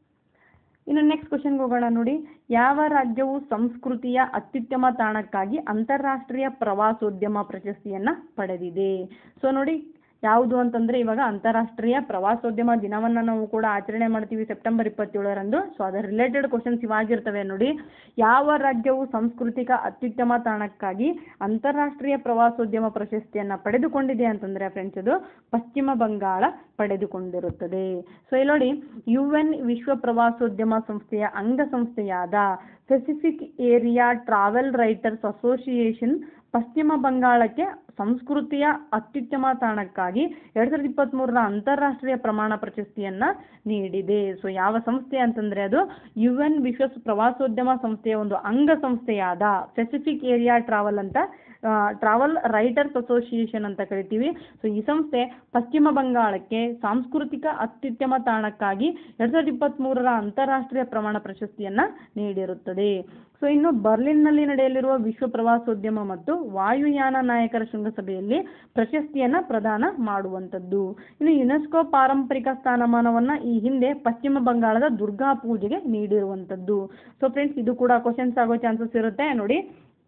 ಇನ್ನು ನೆಕ್ಸ್ಟ್ ಕ್ವಶನ್ಗೆ ಹೋಗೋಣ ನೋಡಿ ಯಾವ ರಾಜ್ಯವು ಸಂಸ್ಕೃತಿಯ ಅತ್ಯುತ್ತಮ ತಾಣಕ್ಕಾಗಿ ಅಂತಾರಾಷ್ಟ್ರೀಯ ಪ್ರವಾಸೋದ್ಯಮ ಪ್ರಶಸ್ತಿಯನ್ನ ಪಡೆದಿದೆ ಸೊ ನೋಡಿ ಯಾವುದು ಅಂತಂದ್ರೆ ಇವಾಗ ಅಂತಾರಾಷ್ಟ್ರೀಯ ಪ್ರವಾಸೋದ್ಯಮ ದಿನವನ್ನ ನಾವು ಕೂಡ ಆಚರಣೆ ಮಾಡ್ತೀವಿ ಸೆಪ್ಟೆಂಬರ್ ಇಪ್ಪತ್ತೇಳರಂದು ಸೊ ಅದರ ರಿಲೇಟೆಡ್ ಕ್ವಶನ್ಸ್ ಇವಾಗಿರ್ತವೆ ನೋಡಿ ಯಾವ ರಾಜ್ಯವು ಸಾಂಸ್ಕೃತಿಕ ಅತ್ಯುತ್ತಮ ತಾಣಕ್ಕಾಗಿ ಅಂತಾರಾಷ್ಟ್ರೀಯ ಪ್ರವಾಸೋದ್ಯಮ ಪ್ರಶಸ್ತಿಯನ್ನ ಪಡೆದುಕೊಂಡಿದೆ ಅಂತಂದ್ರೆ ಫ್ರೆಂಡ್ಸ್ ಇದು ಪಶ್ಚಿಮ ಬಂಗಾಳ ಪಡೆದುಕೊಂಡಿರುತ್ತದೆ ಸೊ ಇಲ್ಲಿ ನೋಡಿ ಯು ಎನ್ ವಿಶ್ವ ಪ್ರವಾಸೋದ್ಯಮ ಸಂಸ್ಥೆಯ ಅಂಗಸಂಸ್ಥೆಯಾದ Pacific Area Travel Writers Association ಪಶ್ಚಿಮ ಬಂಗಾಳಕ್ಕೆ ಸಂಸ್ಕೃತಿಯ ಅತ್ಯುತ್ತಮ ತಾಣಕ್ಕಾಗಿ ಎರಡ್ ಸಾವಿರದ ಇಪ್ಪತ್ತ್ಮೂರರ ಅಂತಾರಾಷ್ಟ್ರೀಯ ಪ್ರಮಾಣ ಪ್ರಶಸ್ತಿಯನ್ನ ನೀಡಿದೆ ಸೊ ಯಾವ ಸಂಸ್ಥೆ ಅಂತಂದ್ರೆ ಅದು ಯು ಎನ್ ವಿಶ್ವ ಪ್ರವಾಸೋದ್ಯಮ ಸಂಸ್ಥೆಯ ಒಂದು ಅಂಗ ಸಂಸ್ಥೆಯಾದ ಪೆಸಿಫಿಕ್ ಏರಿಯಾ ಟ್ರಾವೆಲ್ ಅಂತ ಟ್ರಾವೆಲ್ ರೈಟರ್ಸ್ ಅಸೋಸಿಯೇಷನ್ ಅಂತ ಕರಿತೀವಿ ಸೊ ಈ ಸಂಸ್ಥೆ ಪಶ್ಚಿಮ ಬಂಗಾಳಕ್ಕೆ ಸಾಂಸ್ಕೃತಿಕ ಅತ್ಯುತ್ತಮ ತಾಣಕ್ಕಾಗಿ ಎರಡ್ ಸಾವಿರದ ಇಪ್ಪತ್ತ್ಮೂರರ ಅಂತಾರಾಷ್ಟ್ರೀಯ ಪ್ರಮಾಣ ಪ್ರಶಸ್ತಿಯನ್ನ ನೀಡಿರುತ್ತದೆ ಸೊ ಇನ್ನು ಬರ್ಲಿನ್ನಲ್ಲಿ ನಡೆಯಲಿರುವ ವಿಶ್ವ ಪ್ರವಾಸೋದ್ಯಮ ಮತ್ತು ವಾಯುಯಾನ ನಾಯಕರ ಶೃಂಗಸಭೆಯಲ್ಲಿ ಪ್ರಶಸ್ತಿಯನ್ನ ಪ್ರದಾನ ಮಾಡುವಂಥದ್ದು ಇನ್ನು ಯುನೆಸ್ಕೋ ಪಾರಂಪರಿಕ ಸ್ಥಾನಮಾನವನ್ನ ಈ ಹಿಂದೆ ಪಶ್ಚಿಮ ಬಂಗಾಳದ ದುರ್ಗಾ ಪೂಜೆಗೆ ನೀಡಿರುವಂಥದ್ದು ಸೊ ಫ್ರೆಂಡ್ಸ್ ಇದು ಕೂಡ ಕ್ವಶನ್ಸ್ ಆಗೋ ಚಾನ್ಸಸ್ ಇರುತ್ತೆ ನೋಡಿ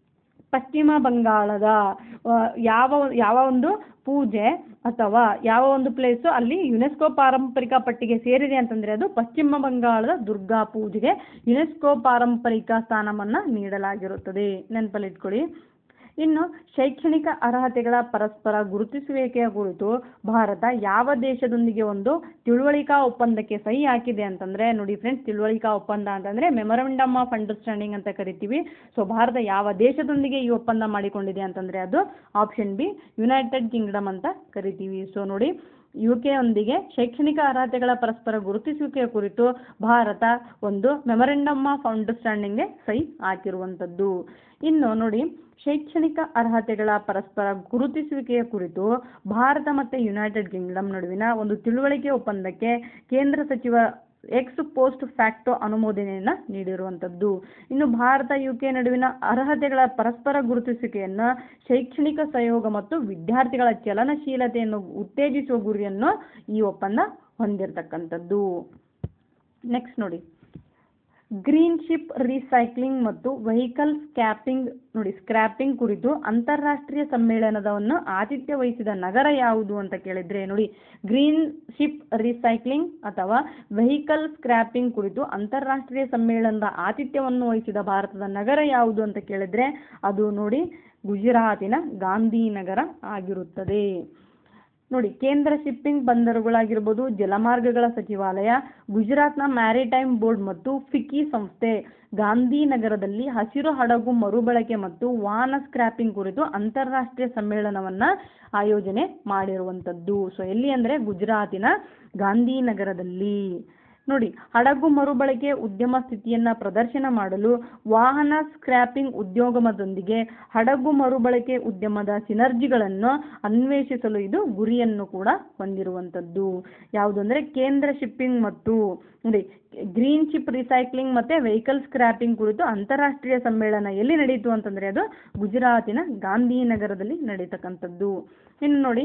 ಪಶ್ಚಿಮ ಬಂಗಾಳದ ಆ, ಯಾವ ಯಾವ ಒಂದು ಪೂಜೆ ಅಥವಾ ಯಾವ ಒಂದು ಪ್ಲೇಸು ಅಲ್ಲಿ ಯುನೆಸ್ಕೋ ಪಾರಂಪರಿಕ ಪಟ್ಟಿಗೆ ಸೇರಿದೆ ಅಂತಂದ್ರೆ ಅದು ಪಶ್ಚಿಮ ಬಂಗಾಳದ ದುರ್ಗಾ ಪೂಜೆಗೆ ಯುನೆಸ್ಕೋ ಪಾರಂಪರಿಕ ಸ್ಥಾನವನ್ನ ನೀಡಲಾಗಿರುತ್ತದೆ ನೆನಪಲ್ಲಿಟ್ಕೊಳ್ಳಿ ಇನ್ನು ಶೈಕ್ಷಣಿಕ ಅರ್ಹತೆಗಳ ಪರಸ್ಪರ ಗುರುತಿಸುವಿಕೆಯ ಕುರಿತು ಭಾರತ ಯಾವ ದೇಶದೊಂದಿಗೆ ಒಂದು ತಿಳುವಳಿಕಾ ಒಪ್ಪಂದಕ್ಕೆ ಸಹಿ ಹಾಕಿದೆ ಅಂತಂದ್ರೆ ನೋಡಿ ಫ್ರೆಂಡ್ಸ್ ತಿಳುವಳಿಕಾ ಒಪ್ಪಂದ ಅಂತಂದ್ರೆ ಮೆಮೊರಂಡಮ್ ಆಫ್ ಅಂಡರ್ಸ್ಟ್ಯಾಂಡಿಂಗ್ ಅಂತ ಕರಿತೀವಿ ಸೊ ಭಾರತ ಯಾವ ದೇಶದೊಂದಿಗೆ ಈ ಒಪ್ಪಂದ ಮಾಡಿಕೊಂಡಿದೆ ಅಂತಂದ್ರೆ ಅದು ಆಪ್ಷನ್ ಬಿ ಯುನೈಟೆಡ್ ಕಿಂಗ್ಡಮ್ ಅಂತ ಕರಿತೀವಿ ಸೊ ನೋಡಿ ಯು ಯೊಂದಿಗೆ ಶೈಕ್ಷಣಿಕ ಅರ್ಹತೆಗಳ ಪರಸ್ಪರ ಗುರುತಿಸುವಿಕೆಯ ಕುರಿತು ಭಾರತ ಒಂದು ಮೆಮೊರಂಡಮ್ ಆಫ್ ಅಂಡರ್ಸ್ಟ್ಯಾಂಡಿಂಗ್ಗೆ ಸಹಿ ಹಾಕಿರುವಂಥದ್ದು ಇನ್ನು ನೋಡಿ ಶೈಕ್ಷಣಿಕ ಅರ್ಹತೆಗಳ ಪರಸ್ಪರ ಗುರುತಿಸುವಿಕೆಯ ಕುರಿತು ಭಾರತ ಮತ್ತು ಯುನೈಟೆಡ್ ಕಿಂಗ್ಡಮ್ ನಡುವಿನ ಒಂದು ತಿಳುವಳಿಕೆ ಒಪ್ಪಂದಕ್ಕೆ ಕೇಂದ್ರ ಸಚಿವ ಎಕ್ಸ್ ಪೋಸ್ಟ್ ಫ್ಯಾಕ್ಟೋ ಅನುಮೋದನೆಯನ್ನು ನೀಡಿರುವಂಥದ್ದು ಇನ್ನು ಭಾರತ ಯು ಕೆ ನಡುವಿನ ಅರ್ಹತೆಗಳ ಪರಸ್ಪರ ಗುರುತಿಸುವಿಕೆಯನ್ನು ಶೈಕ್ಷಣಿಕ ಸಹಯೋಗ ಮತ್ತು ವಿದ್ಯಾರ್ಥಿಗಳ ಚಲನಶೀಲತೆಯನ್ನು ಉತ್ತೇಜಿಸುವ ಗುರಿಯನ್ನು ಈ ಒಪ್ಪಂದ ಹೊಂದಿರತಕ್ಕಂಥದ್ದು ನೆಕ್ಸ್ಟ್ ನೋಡಿ ಗ್ರೀನ್ ಶಿಪ್ ರೀಸೈಕ್ಲಿಂಗ್ ಮತ್ತು ವೆಹಿಕಲ್ ಸ್ಕ್ಯಾಪಿಂಗ್ ನೋಡಿ ಸ್ಕ್ರ್ಯಾಪಿಂಗ್ ಕುರಿತು ಅಂತಾರಾಷ್ಟ್ರೀಯ ಸಮ್ಮೇಳನವನ್ನು ಆತಿಥ್ಯ ವಹಿಸಿದ ನಗರ ಯಾವುದು ಅಂತ ಕೇಳಿದ್ರೆ ನೋಡಿ ಗ್ರೀನ್ ಶಿಪ್ ರೀಸೈಕ್ಲಿಂಗ್ ಅಥವಾ ವೆಹಿಕಲ್ ಸ್ಕ್ರ್ಯಾಪಿಂಗ್ ಕುರಿತು ಅಂತಾರಾಷ್ಟ್ರೀಯ ಸಮ್ಮೇಳನದ ಆತಿಥ್ಯವನ್ನು ವಹಿಸಿದ ಭಾರತದ ನಗರ ಯಾವುದು ಅಂತ ಕೇಳಿದ್ರೆ ಅದು ನೋಡಿ ಗುಜರಾತಿನ ಗಾಂಧಿನಗರ ಆಗಿರುತ್ತದೆ ನೋಡಿ ಕೇಂದ್ರ ಶಿಪ್ಪಿಂಗ್ ಬಂದರುಗಳಾಗಿರ್ಬೋದು ಜಲಮಾರ್ಗಗಳ ಸಚಿವಾಲಯ ಗುಜರಾತ್ನ ಮ್ಯಾರಿಟೈಮ್ ಬೋರ್ಡ್ ಮತ್ತು ಫಿಕಿ ಸಂಸ್ಥೆ ಗಾಂಧಿನಗರದಲ್ಲಿ ಹಸಿರು ಹಡಗು ಮರುಬಳಕೆ ಮತ್ತು ವಾಹನ ಸ್ಕ್ರ್ಯಾಪಿಂಗ್ ಕುರಿತು ಅಂತಾರಾಷ್ಟ್ರೀಯ ಸಮ್ಮೇಳನವನ್ನು ಆಯೋಜನೆ ಮಾಡಿರುವಂಥದ್ದು ಸೊ ಎಲ್ಲಿ ಅಂದರೆ ಗುಜರಾತಿನ ಗಾಂಧಿನಗರದಲ್ಲಿ ನೋಡಿ ಹಡಗು ಮರುಬಳಕೆ ಉದ್ಯಮ ಸ್ಥಿತಿಯನ್ನು ಪ್ರದರ್ಶನ ಮಾಡಲು ವಾಹನ ಸ್ಕ್ರ್ಯಾಪಿಂಗ್ ಉದ್ಯೋಗಮದೊಂದಿಗೆ ಹಡಗು ಮರುಬಳಕೆ ಉದ್ಯಮದ ಸಿನರ್ಜಿಗಳನ್ನು ಅನ್ವೇಷಿಸಲು ಇದು ಗುರಿಯನ್ನು ಕೂಡ ಹೊಂದಿರುವಂಥದ್ದು ಯಾವುದು ಅಂದರೆ ಕೇಂದ್ರ ಶಿಪ್ಪಿಂಗ್ ಮತ್ತು ನೋಡಿ ಗ್ರೀನ್ ಶಿಪ್ ರಿಸೈಕ್ಲಿಂಗ್ ಮತ್ತು ವೆಹಿಕಲ್ ಸ್ಕ್ರ್ಯಾಪಿಂಗ್ ಕುರಿತು ಅಂತಾರಾಷ್ಟ್ರೀಯ ಸಮ್ಮೇಳನ ಎಲ್ಲಿ ನಡೀತು ಅಂತಂದರೆ ಅದು ಗುಜರಾತಿನ ಗಾಂಧಿನಗರದಲ್ಲಿ ನಡೀತಕ್ಕಂಥದ್ದು ಇನ್ನು ನೋಡಿ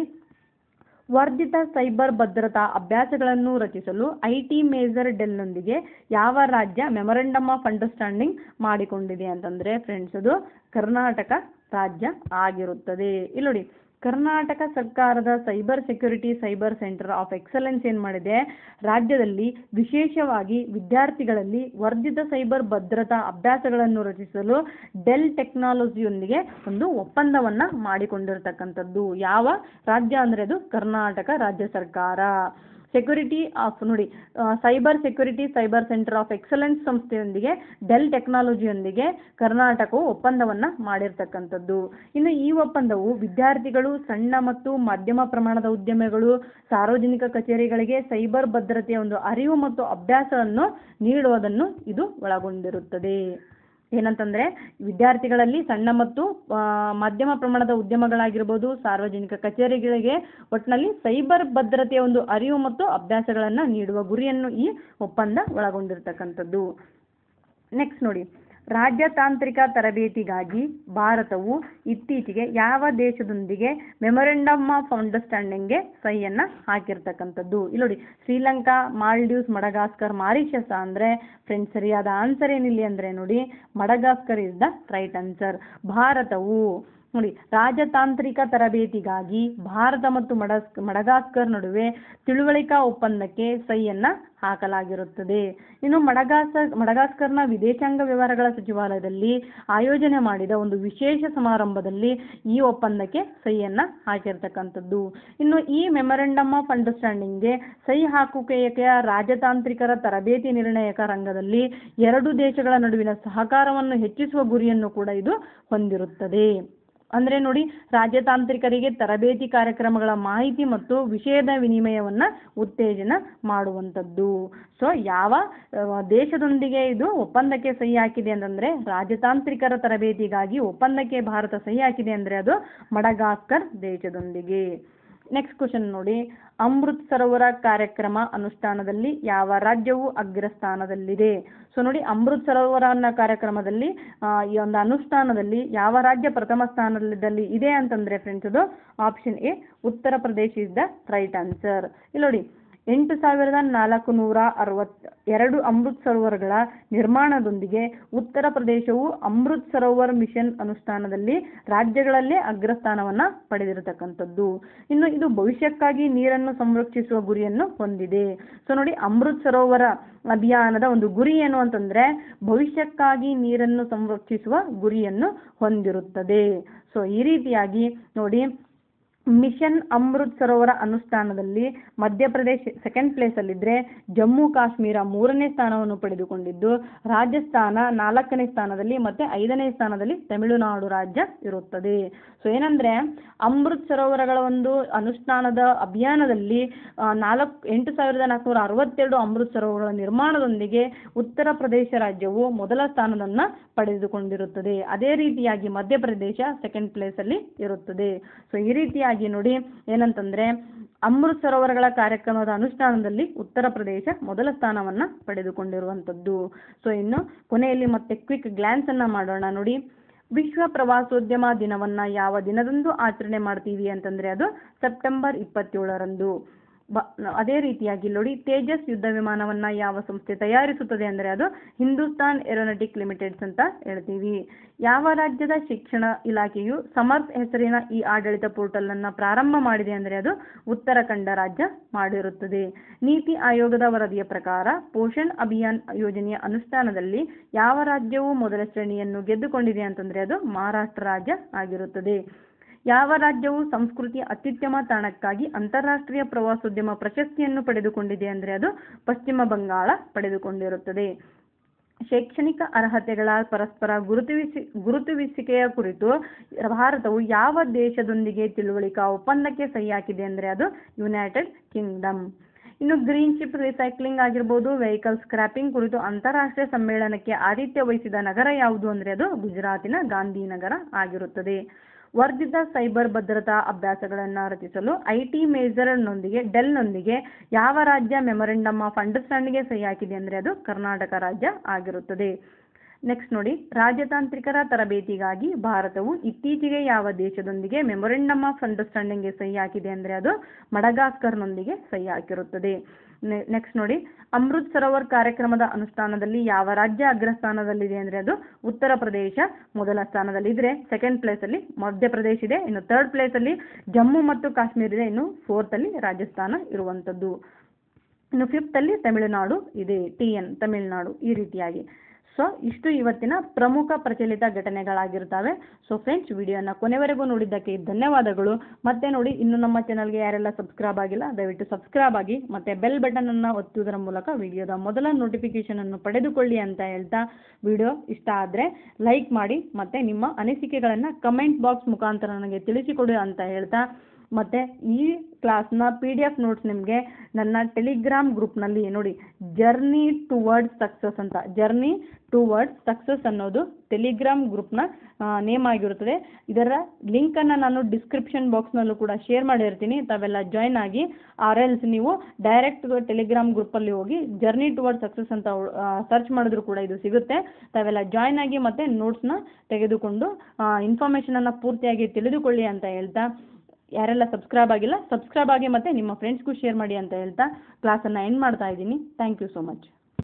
ವರ್ಧಿತ ಸೈಬರ್ ಭದ್ರತಾ ಅಭ್ಯಾಸಗಳನ್ನು ರಚಿಸಲು ಐ ಟಿ ಮೇಜರ್ ಡೆಲ್ನೊಂದಿಗೆ ಯಾವ ರಾಜ್ಯ ಮೆಮೊರಂಡಮ್ ಆಫ್ ಅಂಡರ್ಸ್ಟ್ಯಾಂಡಿಂಗ್ ಮಾಡಿಕೊಂಡಿದೆ ಅಂತಂದರೆ ಫ್ರೆಂಡ್ಸ್ ಅದು ಕರ್ನಾಟಕ ರಾಜ್ಯ ಆಗಿರುತ್ತದೆ ಇಲ್ಲಿ ನೋಡಿ ಕರ್ನಾಟಕ ಸರ್ಕಾರದ cyber security cyber centre of excellence ಏನು ಮಾಡಿದೆ ರಾಜ್ಯದಲ್ಲಿ ವಿಶೇಷವಾಗಿ ವಿದ್ಯಾರ್ಥಿಗಳಲ್ಲಿ ವರ್ಧಿತ ಸೈಬರ್ ಭದ್ರತಾ ಅಭ್ಯಾಸಗಳನ್ನು ರಚಿಸಲು ಡೆಲ್ ಟೆಕ್ನಾಲಜಿಯೊಂದಿಗೆ ಒಂದು ಒಪ್ಪಂದವನ್ನು ಮಾಡಿಕೊಂಡಿರ್ತಕ್ಕಂಥದ್ದು ಯಾವ ರಾಜ್ಯ ಅಂದರೆ ಅದು ಕರ್ನಾಟಕ ರಾಜ್ಯ ಸರ್ಕಾರ ಸೆಕ್ಯುರಿಟಿ ಆಫ್ ನೋಡಿ cyber security cyber centre of excellence ಸಂಸ್ಥೆಯೊಂದಿಗೆ ಡೆಲ್ ಟೆಕ್ನಾಲಜಿಯೊಂದಿಗೆ ಕರ್ನಾಟಕವು ಒಪ್ಪಂದವನ್ನು ಮಾಡಿರ್ತಕ್ಕಂಥದ್ದು ಇನ್ನು ಈ ಒಪ್ಪಂದವು ವಿದ್ಯಾರ್ಥಿಗಳು ಸಣ್ಣ ಮತ್ತು ಮಧ್ಯಮ ಪ್ರಮಾಣದ ಉದ್ಯಮಗಳು ಸಾರ್ವಜನಿಕ ಕಚೇರಿಗಳಿಗೆ ಸೈಬರ್ ಭದ್ರತೆಯ ಒಂದು ಅರಿವು ಮತ್ತು ಅಭ್ಯಾಸವನ್ನು ನೀಡುವುದನ್ನು ಇದು ಒಳಗೊಂಡಿರುತ್ತದೆ ಏನಂತಂದರೆ ವಿದ್ಯಾರ್ಥಿಗಳಲ್ಲಿ ಸಣ್ಣ ಮತ್ತು ಆ, ಮಧ್ಯಮ ಪ್ರಮಾಣದ ಉದ್ಯಮಗಳಾಗಿರ್ಬೋದು ಸಾರ್ವಜನಿಕ ಕಚೇರಿಗಳಿಗೆ ಒಟ್ಟಿನಲ್ಲಿ ಸೈಬರ್ ಭದ್ರತೆಯ ಒಂದು ಅರಿವು ಮತ್ತು ಅಭ್ಯಾಸಗಳನ್ನು ನೀಡುವ ಗುರಿಯನ್ನು ಈ ಒಪ್ಪಂದ ಒಳಗೊಂಡಿರ್ತಕ್ಕಂಥದ್ದು ನೆಕ್ಸ್ಟ್ ನೋಡಿ ರಾಜ್ಯತಾಂತ್ರಿಕ ತರಬೇತಿಗಾಗಿ ಭಾರತವು ಇತ್ತೀಚೆಗೆ ಯಾವ ದೇಶದೊಂದಿಗೆ ಮೆಮೊರಂಡಮ್ ಆಫ್ ಅಂಡರ್ಸ್ಟ್ಯಾಂಡಿಂಗ್ಗೆ ಸಹಿಯನ್ನು ಹಾಕಿರ್ತಕ್ಕಂಥದ್ದು ಇಲ್ಲಿ ನೋಡಿ ಶ್ರೀಲಂಕಾ ಮಾಲ್ಡೀವ್ಸ್ ಮಡಗಾಸ್ಕರ್ ಮಾರಿಷಸ್ ಅಂದರೆ ಫ್ರೆಂಡ್ಸ್ ಸರಿಯಾದ ಆನ್ಸರ್ ಏನಿಲ್ಲ ಅಂದರೆ ನೋಡಿ Madagascar is the right answer ಭಾರತವು ನೋಡಿ ರಾಜತಾಂತ್ರಿಕ ತರಬೇತಿಗಾಗಿ ಭಾರತ ಮತ್ತು ಮಡಸ್ ಮಡಗಾಸ್ಕರ್ ನಡುವೆ ತಿಳುವಳಿಕಾ ಒಪ್ಪಂದಕ್ಕೆ ಸಹಿಯನ್ನು ಹಾಕಲಾಗಿರುತ್ತದೆ ಇನ್ನು ಮಡಗಾಸ ಮಡಗಾಸ್ಕರ್ನ ವಿದೇಶಾಂಗ ವ್ಯವಹಾರಗಳ ಸಚಿವಾಲಯದಲ್ಲಿ ಆಯೋಜನೆ ಮಾಡಿದ ಒಂದು ವಿಶೇಷ ಸಮಾರಂಭದಲ್ಲಿ ಈ ಒಪ್ಪಂದಕ್ಕೆ ಸಹಿಯನ್ನು ಹಾಕಿರ್ತಕ್ಕಂಥದ್ದು ಇನ್ನು ಈ ಮೆಮೊರಂಡಮ್ ಆಫ್ ಅಂಡರ್ಸ್ಟ್ಯಾಂಡಿಂಗ್ಗೆ ಸಹಿ ಹಾಕುವಿಕೆಯ ರಾಜತಾಂತ್ರಿಕರ ತರಬೇತಿ ನಿರ್ಣಾಯಕ ರಂಗದಲ್ಲಿ ಎರಡು ದೇಶಗಳ ನಡುವಿನ ಸಹಕಾರವನ್ನು ಹೆಚ್ಚಿಸುವ ಗುರಿಯನ್ನು ಕೂಡ ಇದು ಹೊಂದಿರುತ್ತದೆ ಅಂದರೆ ನೋಡಿ ರಾಜ್ಯತಾಂತ್ರಿಕರಿಗೆ ತರಬೇತಿ ಕಾರ್ಯಕ್ರಮಗಳ ಮಾಹಿತಿ ಮತ್ತು ವಿಷಯದ ವಿನಿಮಯವನ್ನು ಉತ್ತೇಜನ ಮಾಡುವಂಥದ್ದು ಸೊ ಯಾವ ಆ, ದೇಶದೊಂದಿಗೆ ಇದು ಒಪ್ಪಂದಕ್ಕೆ ಸಹಿ ಹಾಕಿದೆ ಅಂತಂದರೆ ರಾಜತಾಂತ್ರಿಕರ ತರಬೇತಿಗಾಗಿ ಒಪ್ಪಂದಕ್ಕೆ ಭಾರತ ಸಹಿ ಹಾಕಿದೆ ಅಂದರೆ ಅದು ಮಡಗಾಸ್ಕರ್ ದೇಶದೊಂದಿಗೆ ನೆಕ್ಸ್ಟ್ ಕ್ವಶನ್ ನೋಡಿ ಅಮೃತ್ ಸರೋವರ ಕಾರ್ಯಕ್ರಮ ಅನುಷ್ಠಾನದಲ್ಲಿ ಯಾವ ರಾಜ್ಯವು ಅಗ್ರಸ್ಥಾನದಲ್ಲಿದೆ ಸೊ ನೋಡಿ ಅಮೃತ್ ಸರೋವರ ಅನ್ನೋ ಕಾರ್ಯಕ್ರಮದಲ್ಲಿ ಆ, ಈ ಒಂದು ಅನುಷ್ಠಾನದಲ್ಲಿ ಯಾವ ರಾಜ್ಯ ಪ್ರಥಮ ಸ್ಥಾನದಲ್ಲಿ ಇದೆ ಅಂತಂದರೆ ಫ್ರೆಂಡ್ಸ್ ಅದು ಆಪ್ಷನ್ ಎ ಉತ್ತರ ಪ್ರದೇಶ ಇಸ್ ದ ರೈಟ್ ಆನ್ಸರ್ ಇಲ್ಲಿ ನೋಡಿ ಎಂಟು ಸಾವಿರದ ನಾಲ್ಕು ನೂರ ಅರವತ್ ಎರಡು ಅಮೃತ್ ಸರೋವರಗಳ ನಿರ್ಮಾಣದೊಂದಿಗೆ ಉತ್ತರ ಪ್ರದೇಶವು ಅಮೃತ್ ಸರೋವರ್ ಮಿಷನ್ ಅನುಷ್ಠಾನದಲ್ಲಿ ರಾಜ್ಯಗಳಲ್ಲೇ ಅಗ್ರಸ್ಥಾನವನ್ನು ಪಡೆದಿರತಕ್ಕಂಥದ್ದು ಇನ್ನು ಇದು ಭವಿಷ್ಯಕ್ಕಾಗಿ ನೀರನ್ನು ಸಂರಕ್ಷಿಸುವ ಗುರಿಯನ್ನು ಹೊಂದಿದೆ ಸೊ ನೋಡಿ ಅಮೃತ್ ಸರೋವರ ಅಭಿಯಾನದ ಒಂದು ಗುರಿ ಏನು ಅಂತಂದರೆ ಭವಿಷ್ಯಕ್ಕಾಗಿ ನೀರನ್ನು ಸಂರಕ್ಷಿಸುವ ಗುರಿಯನ್ನು ಹೊಂದಿರುತ್ತದೆ ಸೊ ಈ ರೀತಿಯಾಗಿ ನೋಡಿ ಮಿಷನ್ ಅಮೃತ್ ಸರೋವರ ಅನುಷ್ಠಾನದಲ್ಲಿ ಮಧ್ಯಪ್ರದೇಶ್ ಸೆಕೆಂಡ್ ಪ್ಲೇಸಲ್ಲಿದ್ದರೆ ಜಮ್ಮು ಕಾಶ್ಮೀರ ಮೂರನೇ ಸ್ಥಾನವನ್ನು ಪಡೆದುಕೊಂಡಿದ್ದು ರಾಜಸ್ಥಾನ ನಾಲ್ಕನೇ ಸ್ಥಾನದಲ್ಲಿ ಮತ್ತು ಐದನೇ ಸ್ಥಾನದಲ್ಲಿ ತಮಿಳುನಾಡು ರಾಜ್ಯ ಇರುತ್ತದೆ ಸೊ ಏನಂದರೆ ಅಮೃತ್ ಸರೋವರಗಳ ಒಂದು ಅನುಷ್ಠಾನದ ಅಭಿಯಾನದಲ್ಲಿ ಆ, ನಾಲ್ಕು ಎಂಟು ಸಾವಿರದ ನಾಲ್ಕುನೂರ ಅರವತ್ತೆರಡು ಅಮೃತ್ ಸರೋವರಗಳ ನಿರ್ಮಾಣದೊಂದಿಗೆ ಉತ್ತರ ಪ್ರದೇಶ ರಾಜ್ಯವು ಮೊದಲ ಸ್ಥಾನವನ್ನು ಪಡೆದುಕೊಂಡಿರುತ್ತದೆ ಅದೇ ರೀತಿಯಾಗಿ ಮಧ್ಯಪ್ರದೇಶ ಸೆಕೆಂಡ್ ಪ್ಲೇಸಲ್ಲಿ ಇರುತ್ತದೆ ಸೊ ಈ ರೀತಿಯಾಗಿ ನೋಡಿ ಏನಂತಂದರೆ ಅಮೃತ್ ಸರೋವರಗಳ ಕಾರ್ಯಕ್ರಮದ ಅನುಷ್ಠಾನದಲ್ಲಿ ಉತ್ತರ ಪ್ರದೇಶ ಮೊದಲ ಸ್ಥಾನವನ್ನು ಪಡೆದುಕೊಂಡಿರುವಂಥದ್ದು ಸೊ ಇನ್ನು ಕೊನೆಯಲ್ಲಿ ಮತ್ತೆ ಕ್ವಿಕ್ ಗ್ಲ್ಯಾನ್ಸ್ ಅನ್ನ ಮಾಡೋಣ ನೋಡಿ ವಿಶ್ವ ಪ್ರವಾಸೋದ್ಯಮ ದಿನವನ್ನ ಯಾವ ದಿನದಂದು ಆಚರಣೆ ಮಾಡ್ತೀವಿ ಅಂತಂದ್ರೆ ಅದು ಸೆಪ್ಟೆಂಬರ್ ಇಪ್ಪತ್ತೇಳರಂದು ಬ ಅದೇ ರೀತಿಯಾಗಿ ನೋಡಿ ತೇಜಸ್ ಯುದ್ಧ ವಿಮಾನವನ್ನ ಯಾವ ಸಂಸ್ಥೆ ತಯಾರಿಸುತ್ತದೆ ಅಂದರೆ ಅದು ಹಿಂದೂಸ್ತಾನ್ ಏರೋನಾಟಿಕ್ ಲಿಮಿಟೆಡ್ಸ್ ಅಂತ ಹೇಳ್ತೀವಿ ಯಾವ ರಾಜ್ಯದ ಶಿಕ್ಷಣ ಇಲಾಖೆಯು ಸಮರ್ಥ್ ಹೆಸರಿನ ಈ ಆಡಳಿತ ಪೋರ್ಟಲ್ ಅನ್ನ ಪ್ರಾರಂಭ ಮಾಡಿದೆ ಅಂದರೆ ಅದು ಉತ್ತರಾಖಂಡ ರಾಜ್ಯ ಮಾಡಿರುತ್ತದೆ ನೀತಿ ಆಯೋಗದ ವರದಿಯ ಪ್ರಕಾರ ಪೋಷಣ್ ಅಭಿಯಾನ್ ಯೋಜನೆಯ ಅನುಷ್ಠಾನದಲ್ಲಿ ಯಾವ ರಾಜ್ಯವು ಮೊದಲ ಶ್ರೇಣಿಯನ್ನು ಗೆದ್ದುಕೊಂಡಿದೆ ಅಂತಂದ್ರೆ ಅದು ಮಹಾರಾಷ್ಟ್ರ ರಾಜ್ಯ ಆಗಿರುತ್ತದೆ ಯಾವ ರಾಜ್ಯವು ಸಂಸ್ಕೃತಿಯ ಅತ್ಯುತ್ತಮ ತಾಣಕ್ಕಾಗಿ ಅಂತಾರಾಷ್ಟ್ರೀಯ ಪ್ರವಾಸೋದ್ಯಮ ಪ್ರಶಸ್ತಿಯನ್ನು ಪಡೆದುಕೊಂಡಿದೆ ಅಂದರೆ ಅದು ಪಶ್ಚಿಮ ಬಂಗಾಳ ಪಡೆದುಕೊಂಡಿರುತ್ತದೆ ಶೈಕ್ಷಣಿಕ ಅರ್ಹತೆಗಳ ಪರಸ್ಪರ ಗುರುತಿಸಿ ಗುರುತಿಸುವಿಕೆಯ ಕುರಿತು ಭಾರತವು ಯಾವ ದೇಶದೊಂದಿಗೆ ತಿಳುವಳಿಕಾ ಒಪ್ಪಂದಕ್ಕೆ ಸಹಿ ಹಾಕಿದೆ ಅಂದರೆ ಅದು ಯುನೈಟೆಡ್ ಕಿಂಗ್ಡಮ್ ಇನ್ನು ಗ್ರೀನ್ ಶಿಪ್ ರಿಸೈಕ್ಲಿಂಗ್ ಆಗಿರ್ಬೋದು ವೆಹಿಕಲ್ ಸ್ಕ್ರಾಪಿಂಗ್ ಕುರಿತು ಅಂತಾರಾಷ್ಟ್ರೀಯ ಸಮ್ಮೇಳನಕ್ಕೆ ಆತಿಥ್ಯ ವಹಿಸಿದ ನಗರ ಯಾವುದು ಅಂದರೆ ಅದು ಗುಜರಾತಿನ ಗಾಂಧಿನಗರ ಆಗಿರುತ್ತದೆ ವರ್ಧಿತ ಸೈಬರ್ ಭದ್ರತಾ ಅಭ್ಯಾಸಗಳನ್ನು ರಚಿಸಲು ಐ ಟಿ ಮೇಜರ್ನೊಂದಿಗೆ ಡೆಲ್ನೊಂದಿಗೆ ಯಾವ ರಾಜ್ಯ ಮೆಮೊರೆಂಡಮ್ ಆಫ್ ಅಂಡರ್ಸ್ಟ್ಯಾಂಡಿಂಗ್ಗೆ ಸಹಿ ಹಾಕಿದೆ ಅಂದರೆ ಅದು ಕರ್ನಾಟಕ ರಾಜ್ಯ ಆಗಿರುತ್ತದೆ ನೆಕ್ಸ್ಟ್ ನೋಡಿ ರಾಜತಾಂತ್ರಿಕರ ತರಬೇತಿಗಾಗಿ ಭಾರತವು ಇತ್ತೀಚೆಗೆ ಯಾವ ದೇಶದೊಂದಿಗೆ ಮೆಮೊರೆಂಡಮ್ ಆಫ್ ಅಂಡರ್ಸ್ಟ್ಯಾಂಡಿಂಗ್ಗೆ ಸಹಿ ಹಾಕಿದೆ ಅಂದರೆ ಅದು ಮಡಗಾಸ್ಕರ್ನೊಂದಿಗೆ ಸಹಿ ಹಾಕಿರುತ್ತದೆ ನೆಕ್ಸ್ಟ್ ನೋಡಿ ಅಮೃತ್ ಸರೋವರ್ ಕಾರ್ಯಕ್ರಮದ ಅನುಷ್ಠಾನದಲ್ಲಿ ಯಾವ ರಾಜ್ಯ ಅಗ್ರಸ್ಥಾನದಲ್ಲಿದೆ ಅಂದರೆ ಅದು ಉತ್ತರ ಪ್ರದೇಶ ಮೊದಲ ಸ್ಥಾನದಲ್ಲಿದ್ದರೆ ಸೆಕೆಂಡ್ ಪ್ಲೇಸಲ್ಲಿ ಮಧ್ಯಪ್ರದೇಶ ಇದೆ ಇನ್ನು ಥರ್ಡ್ ಪ್ಲೇಸಲ್ಲಿ ಜಮ್ಮು ಮತ್ತು ಕಾಶ್ಮೀರ ಇದೆ ಇನ್ನು ಫೋರ್ತಲ್ಲಿ ರಾಜಸ್ಥಾನ ಇರುವಂಥದ್ದು ಇನ್ನು ಫಿಫ್ತಲ್ಲಿ ತಮಿಳುನಾಡು ಇದೆ ಟಿ ಎನ್ ತಮಿಳುನಾಡು ಈ ರೀತಿಯಾಗಿ ಸೊ ಇಷ್ಟು ಇವತ್ತಿನ ಪ್ರಮುಖ ಪ್ರಚಲಿತ ಘಟನೆಗಳಾಗಿರ್ತವೆ ಸೊ ಫ್ರೆಂಡ್ಸ್ ವಿಡಿಯೋನ ಕೊನೆವರೆಗೂ ನೋಡಿದ್ದಕ್ಕೆ ಧನ್ಯವಾದಗಳು ಮತ್ತೆ ನೋಡಿ ಇನ್ನು ನಮ್ಮ ಚಾನಲ್ಗೆ ಯಾರೆಲ್ಲ ಸಬ್ಸ್ಕ್ರೈಬ್ ಆಗಿಲ್ಲ ದಯವಿಟ್ಟು ಸಬ್ಸ್ಕ್ರೈಬ್ ಆಗಿ ಮತ್ತೆ ಬೆಲ್ ಬಟನ್ ಅನ್ನು ಒತ್ತುವುದರ ಮೂಲಕ ವಿಡಿಯೋದ ಮೊದಲ ನೋಟಿಫಿಕೇಶನ್ ಅನ್ನು ಪಡೆದುಕೊಳ್ಳಿ ಅಂತ ಹೇಳ್ತಾ ವಿಡಿಯೋ ಇಷ್ಟ ಆದರೆ ಲೈಕ್ ಮಾಡಿ ಮತ್ತೆ ನಿಮ್ಮ ಅನಿಸಿಕೆಗಳನ್ನು ಕಮೆಂಟ್ ಬಾಕ್ಸ್ ಮುಖಾಂತರ ನನಗೆ ತಿಳಿಸಿಕೊಡಿ ಅಂತ ಹೇಳ್ತಾ ಮತ್ತು ಈ ಕ್ಲಾಸ್ನ ಪಿ ಡಿ ಎಫ್ ನೋಟ್ಸ್ ನಿಮಗೆ ನನ್ನ ಟೆಲಿಗ್ರಾಮ್ ಗ್ರೂಪ್ನಲ್ಲಿ ನೋಡಿ ಜರ್ನಿ ಟುವರ್ಡ್ಸ್ ಸಕ್ಸಸ್ ಅಂತ ಜರ್ನಿ ಟುವರ್ಡ್ಸ್ ಸಕ್ಸಸ್ ಅನ್ನೋದು ಟೆಲಿಗ್ರಾಮ್ ಗ್ರೂಪ್ನ ನೇಮ್ ಆಗಿರುತ್ತದೆ ಇದರ ಲಿಂಕನ್ನು ನಾನು ಡಿಸ್ಕ್ರಿಪ್ಷನ್ ಬಾಕ್ಸ್ನಲ್ಲೂ ಕೂಡ ಶೇರ್ ಮಾಡಿರ್ತೀನಿ ತಾವೆಲ್ಲ ಜಾಯ್ನ್ ಆಗಿ ಆರ್ ಎಲ್ಸ್ ನೀವು ಡೈರೆಕ್ಟ್ ಟೆಲಿಗ್ರಾಮ್ ಗ್ರೂಪಲ್ಲಿ ಹೋಗಿ ಜರ್ನಿ ಟುವರ್ಡ್ ಸಕ್ಸಸ್ ಅಂತ ಸರ್ಚ್ ಮಾಡಿದ್ರು ಕೂಡ ಇದು ಸಿಗುತ್ತೆ ತಾವೆಲ್ಲ ಜಾಯ್ನ್ ಆಗಿ ಮತ್ತು ನೋಟ್ಸ್ನ ತೆಗೆದುಕೊಂಡು ಇನ್ಫಾರ್ಮೇಷನನ್ನು ಪೂರ್ತಿಯಾಗಿ ತಿಳಿದುಕೊಳ್ಳಿ ಅಂತ ಹೇಳ್ತಾ ಯಾರೆಲ್ಲ ಸಬ್ಸ್ಕ್ರೈಬ್ ಆಗಿಲ್ಲ ಸಬ್ಸ್ಕ್ರೈಬ್ ಆಗಿ ಮತ್ತು ನಿಮ್ಮ ಫ್ರೆಂಡ್ಸ್ಗೂ ಶೇರ್ ಮಾಡಿ ಅಂತ ಹೇಳ್ತಾ ಕ್ಲಾಸನ್ನು ಎಂಡ್ ಮಾಡ್ತಾ ಇದ್ದೀನಿ ಥ್ಯಾಂಕ್ ಯು ಸೊ ಮಚ್